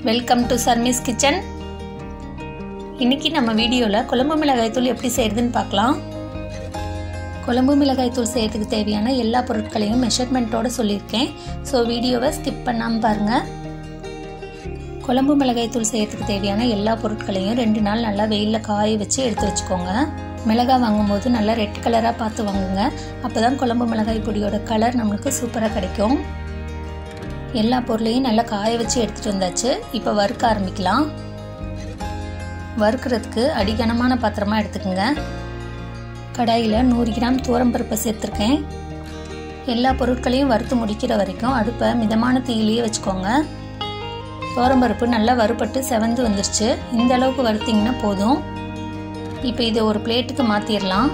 welcome to சர்மிஸ் kitchen இன்னைக்கு நம்ம வீடியோவில் குழம்பு மிளகாய் தூள் எப்படி செய்கிறதுன்னு பார்க்கலாம் குழம்பு மிளகாய் தூள் செய்கிறதுக்கு தேவையான எல்லா பொருட்களையும் மெஷர்மெண்ட்டோடு சொல்லியிருக்கேன் ஸோ வீடியோவை ஸ்கிப் பண்ணாமல் பாருங்கள் குழம்பு மிளகாய் தூள் செய்கிறதுக்கு தேவையான எல்லா பொருட்களையும் ரெண்டு நாள் நல்லா வெயிலில் காய வச்சு எடுத்து வச்சுக்கோங்க மிளகாய் வாங்கும்போது நல்லா ரெட் கலராக பார்த்து வாங்குங்க அப்போ தான் குழம்பு மிளகாய் பொடியோட கலர் நம்மளுக்கு சூப்பராக கிடைக்கும் எல்லா பொருளையும் நல்லா காய வச்சு எடுத்துகிட்டு வந்தாச்சு இப்போ வறுக்க ஆரம்பிக்கலாம் வறுக்கிறதுக்கு அடிகனமான பாத்திரமாக எடுத்துக்கோங்க கடாயில் நூறு கிராம் தூரம்பருப்பை சேர்த்துருக்கேன் எல்லா பொருட்களையும் வறுத்து முடிக்கிற வரைக்கும் அடுப்பை மிதமான தீயிலேயே வச்சுக்கோங்க தோரம்பருப்பு நல்லா வறுபட்டு செவந்து வந்துருச்சு இந்த அளவுக்கு வறுத்திங்கன்னா போதும் இப்போ இதை ஒரு பிளேட்டுக்கு மாற்றிடலாம்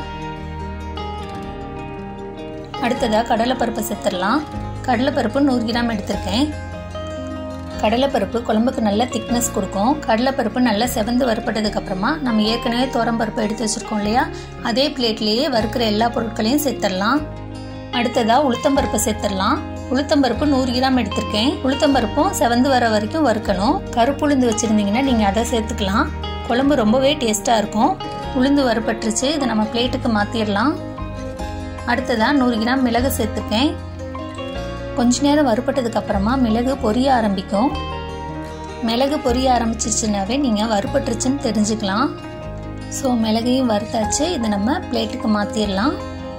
அடுத்ததாக கடலைப்பருப்பை சேர்த்துடலாம் கடலைப்பருப்பு நூறு கிராம் எடுத்திருக்கேன் கடலைப்பருப்பு குழம்புக்கு நல்ல திக்னஸ் கொடுக்கும் கடலைப்பருப்பு நல்லா செவந்து வறுப்பட்டதுக்கு அப்புறமா நம்ம ஏற்கனவே தோரம்பருப்பு எடுத்து வச்சுருக்கோம் இல்லையா அதே பிளேட்லேயே வறுக்கிற எல்லா பொருட்களையும் சேர்த்துடலாம் அடுத்ததாக உளுத்தம்பருப்பை சேர்த்துடலாம் உளுத்தம்பருப்பு நூறு கிராம் எடுத்திருக்கேன் உளுத்தம்பருப்பும் செவந்து வர வரைக்கும் வறுக்கணும் கருப்பு உளுந்து வச்சுருந்தீங்கன்னா நீங்கள் அதை சேர்த்துக்கலாம் குழம்பு ரொம்பவே டேஸ்ட்டாக இருக்கும் உளுந்து வறுப்பட்டுருச்சு இதை நம்ம பிளேட்டுக்கு மாற்றிடலாம் அடுத்ததாக நூறு கிராம் மிளகு சேர்த்துருக்கேன் கொஞ்ச நேரம் வறுப்பட்டதுக்கு அப்புறமா மிளகு பொரிய ஆரம்பிக்கும் மிளகு பொரிய ஆரம்பிச்சிருச்சுனாவே நீங்கள் வறுப்பட்டுருச்சுன்னு தெரிஞ்சுக்கலாம் ஸோ மிளகையும் வறுத்தாச்சு இதை நம்ம பிளேட்டுக்கு மாற்றிடலாம்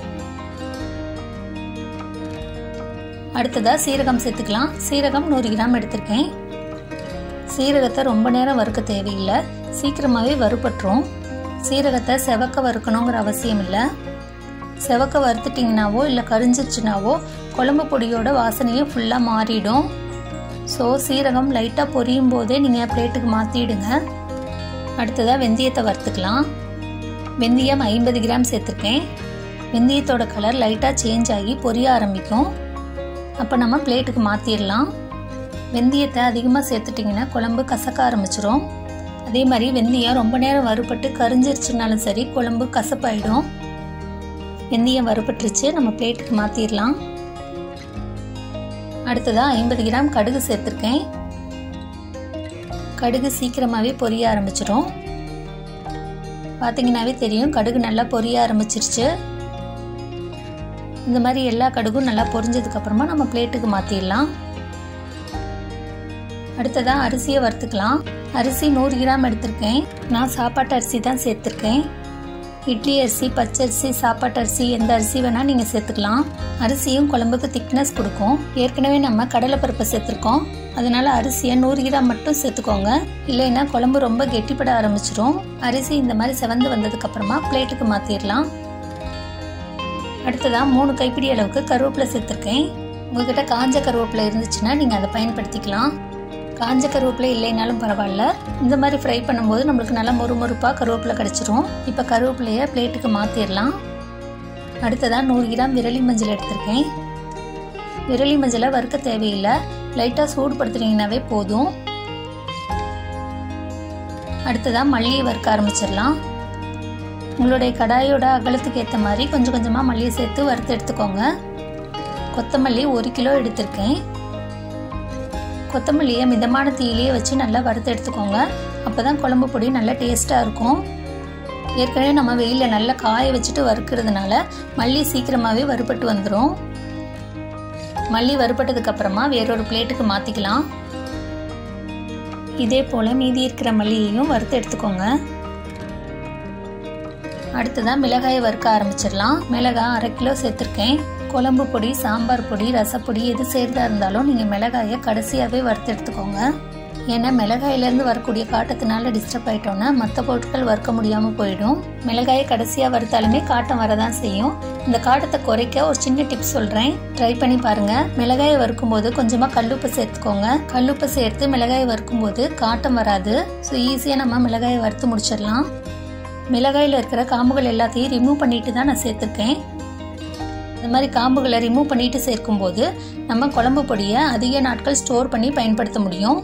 அடுத்ததாக சீரகம் சேர்த்துக்கலாம் சீரகம் நூறு கிராம் எடுத்திருக்கேன் சீரகத்தை ரொம்ப நேரம் வறுக்க தேவையில்லை சீக்கிரமாகவே வறுபட்டுரும் சீரகத்தை செவக்க வறுக்கணுங்கிற அவசியம் இல்லை செவக்க வறுத்துட்டிங்கனாவோ இல்லை கரிஞ்சிருச்சுனாவோ குழம்பு பொடியோட வாசனையும் ஃபுல்லாக மாறிடும் ஸோ சீரகம் லைட்டாக பொரியும் போதே நீங்கள் பிளேட்டுக்கு மாற்றிடுங்க அடுத்ததாக வெந்தயத்தை வறுத்துக்கலாம் வெந்தயம் ஐம்பது கிராம் சேர்த்துருக்கேன் வெந்தயத்தோட கலர் லைட்டாக சேஞ்ச் ஆகி பொரிய ஆரம்பிக்கும் அப்போ நம்ம பிளேட்டுக்கு மாற்றிடலாம் வெந்தயத்தை அதிகமாக சேர்த்துட்டிங்கன்னா குழம்பு கசக்க ஆரம்பிச்சிரும் அதே மாதிரி வெந்தயம் ரொம்ப நேரம் வறுபட்டு கரிஞ்சிருச்சுனாலும் சரி குழம்பு கசப்பாயிடும் வெந்தயம் வறுபட்டுருச்சு நம்ம பிளேட்டுக்கு மாற்றிடலாம் அடுத்ததாக ஐம்பது கிராம் கடுகு சேர்த்துருக்கேன் கடுகு சீக்கிரமாகவே பொரிய ஆரம்பிச்சிடும் பார்த்தீங்கன்னாவே தெரியும் கடுகு நல்லா பொரிய ஆரம்பிச்சிருச்சு இந்த மாதிரி எல்லா கடுகும் நல்லா பொரிஞ்சதுக்கு அப்புறமா நம்ம பிளேட்டுக்கு மாற்றிடலாம் அடுத்ததாக அரிசியை வறுத்துக்கலாம் அரிசி நூறு கிராம் எடுத்திருக்கேன் நான் சாப்பாட்டு அரிசி தான் சேர்த்துருக்கேன் இட்லி அரிசி பச்சரிசி சாப்பாட்டு அரிசி எந்த அரிசி வேணால் நீங்கள் சேர்த்துக்கலாம் அரிசியும் குழம்புக்கு திக்னஸ் கொடுக்கும் ஏற்கனவே நம்ம கடலைப்பருப்பை சேர்த்துருக்கோம் அதனால அரிசியை நூறு கிராம் மட்டும் சேர்த்துக்கோங்க இல்லைன்னா குழம்பு ரொம்ப கெட்டிப்பட ஆரம்பிச்சிரும் அரிசி இந்த மாதிரி செவந்து வந்ததுக்கு அப்புறமா பிளேட்டுக்கு மாற்றிடலாம் அடுத்ததாக மூணு கைப்பிடி அளவுக்கு கருவேப்பிலை சேர்த்துருக்கேன் உங்ககிட்ட காஞ்ச கருவேப்பிலை இருந்துச்சுன்னா நீங்கள் அதை பயன்படுத்திக்கலாம் காஞ்ச கருவேப்பிலை இல்லைனாலும் பரவாயில்ல இந்த மாதிரி ஃப்ரை பண்ணும்போது நம்மளுக்கு நல்லா மொறுமொறுப்பாக கருவேப்பிலை கிடச்சிரும் இப்போ கருவேப்பிலையை பிளேட்டுக்கு மாற்றிடலாம் அடுத்ததாக நூறு கிராம் விரலி மஞ்சள் எடுத்திருக்கேன் விரலி மஞ்சளை வறுக்க தேவையில்லை லைட்டாக சூடுபடுத்துனீங்கன்னாவே போதும் அடுத்ததாக மல்லியை வறுக்க ஆரம்பிச்சிடலாம் உங்களுடைய கடாயோட அகலத்துக்கு ஏற்ற மாதிரி கொஞ்சம் கொஞ்சமாக மல்லியை சேர்த்து வறுத்து எடுத்துக்கோங்க கொத்தமல்லி ஒரு கிலோ எடுத்திருக்கேன் கொத்தமல்லியை மிதமான தீயிலேயே வச்சு நல்லா வறுத்து எடுத்துக்கோங்க அப்போ தான் குழம்பு பொடி நல்லா டேஸ்ட்டாக இருக்கும் ஏற்கனவே நம்ம வெயிலில் நல்லா காய வச்சுட்டு வறுக்கிறதுனால மல்லி சீக்கிரமாகவே வறுபட்டு வந்துடும் மல்லி வறுபட்டதுக்கு அப்புறமா வேறொரு பிளேட்டுக்கு மாற்றிக்கலாம் இதே போல் மீதி இருக்கிற மல்லியையும் வறுத்து எடுத்துக்கோங்க அடுத்ததாக மிளகாயை வறுக்க ஆரம்பிச்சிடலாம் மிளகாய் அரை கிலோ சேர்த்துருக்கேன் குழம்பு பொடி சாம்பார் பொடி ரசப்பொடி எது சேர்ந்தா இருந்தாலும் நீங்கள் மிளகாயை கடைசியாகவே வறுத்து எடுத்துக்கோங்க ஏன்னா மிளகாயிலேருந்து வரக்கூடிய காட்டத்தினால டிஸ்டர்ப் ஆகிட்டோன்னா மற்ற பொருட்கள் வறுக்க முடியாமல் போயிடும் மிளகாயை கடைசியாக வறுத்தாலுமே காட்டம் வரதான் செய்யும் இந்த காட்டத்தை குறைக்க ஒரு சின்ன டிப்ஸ் சொல்கிறேன் ட்ரை பண்ணி பாருங்கள் மிளகாயை வறுக்கும்போது கொஞ்சமாக கல்லுப்பு சேர்த்துக்கோங்க கல்லுப்பு சேர்த்து மிளகாயை வறுக்கும்போது காட்டம் வராது ஸோ ஈஸியாக நம்ம மிளகாயை வறுத்து முடிச்சிடலாம் மிளகாயில் இருக்கிற காம்புகள் எல்லாத்தையும் ரிமூவ் பண்ணிட்டு தான் நான் சேர்த்துருக்கேன் இந்த மாதிரி காம்புகளை ரிமூவ் பண்ணிட்டு சேர்க்கும்போது நம்ம குழம்பு பொடியை அதிக நாட்கள் ஸ்டோர் பண்ணி பயன்படுத்த முடியும்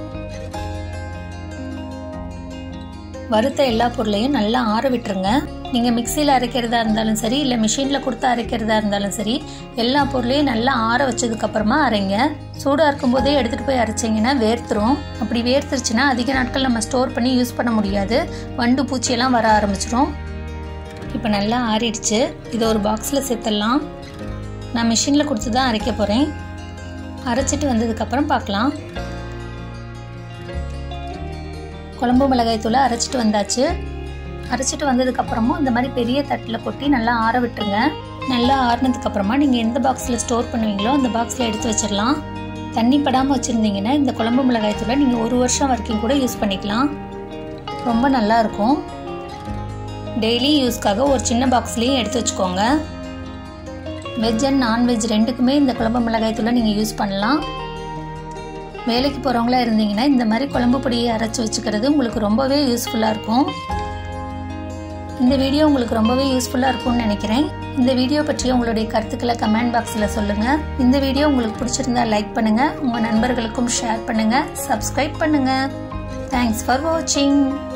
வறுத்த எல்லா பொருளையும் நல்லா ஆற விட்டுருங்க நீங்கள் மிக்சியில் அரைக்கிறதா இருந்தாலும் சரி இல்லை மிஷினில் கொடுத்து அரைக்கிறதா இருந்தாலும் சரி எல்லா பொருளையும் நல்லா ஆற வச்சதுக்கப்புறமா அரைங்க சூடாக இருக்கும்போதே எடுத்துகிட்டு போய் அரைச்சிங்கன்னா வேர்த்துரும் அப்படி வேர்த்துருச்சுன்னா அதிக நாட்கள் நம்ம ஸ்டோர் பண்ணி யூஸ் பண்ண முடியாது வண்டு பூச்சியெல்லாம் வர ஆரம்பிச்சிரும் இப்போ நல்லா ஆறிடுச்சு இதை ஒரு பாக்ஸில் சேர்த்துடலாம் நான் மிஷினில் கொடுத்து தான் அரைக்க போகிறேன் அரைச்சிட்டு வந்ததுக்கப்புறம் பார்க்கலாம் குழம்பு மிளகாய் தூளை அரைச்சிட்டு வந்தாச்சு அரைச்சிட்டு வந்ததுக்கப்புறமும் இந்த மாதிரி பெரிய தட்டில் கொட்டி நல்லா ஆற விட்டுருங்க நல்லா ஆறினதுக்கப்புறமா நீங்கள் எந்த பாக்ஸில் ஸ்டோர் பண்ணுவீங்களோ அந்த பாக்ஸில் எடுத்து வச்சிடலாம் தண்ணி படாமல் வச்சுருந்தீங்கன்னா இந்த குழம்பு மிளகாய் தூளை நீங்கள் ஒரு வருஷம் வரைக்கும் கூட யூஸ் பண்ணிக்கலாம் ரொம்ப நல்லா இருக்கும் டெய்லி யூஸ்க்காக ஒரு சின்ன பாக்ஸ்லேயும் எடுத்து வச்சுக்கோங்க வெஜ் அண்ட் நான்வெஜ் ரெண்டுக்குமே இந்த குழம்பு மிளகாய் தூளை நீங்கள் யூஸ் பண்ணலாம் வேலைக்கு போகிறவங்களா இருந்தீங்கன்னா இந்த மாதிரி குழம்பு பொடியை அரைச்சி வச்சுக்கிறது உங்களுக்கு ரொம்பவே யூஸ்ஃபுல்லாக இருக்கும் இந்த வீடியோ உங்களுக்கு ரொம்பவே யூஸ்ஃபுல்லாக இருக்கும்னு நினைக்கிறேன் இந்த வீடியோ பற்றி உங்களுடைய கருத்துக்களை கமெண்ட் பாக்ஸில் சொல்லுங்கள் இந்த வீடியோ உங்களுக்கு பிடிச்சிருந்தா லைக் பண்ணுங்கள் உங்கள் நண்பர்களுக்கும் ஷேர் பண்ணுங்கள் சப்ஸ்கிரைப் பண்ணுங்கள் தேங்க்ஸ் ஃபார் வாட்சிங்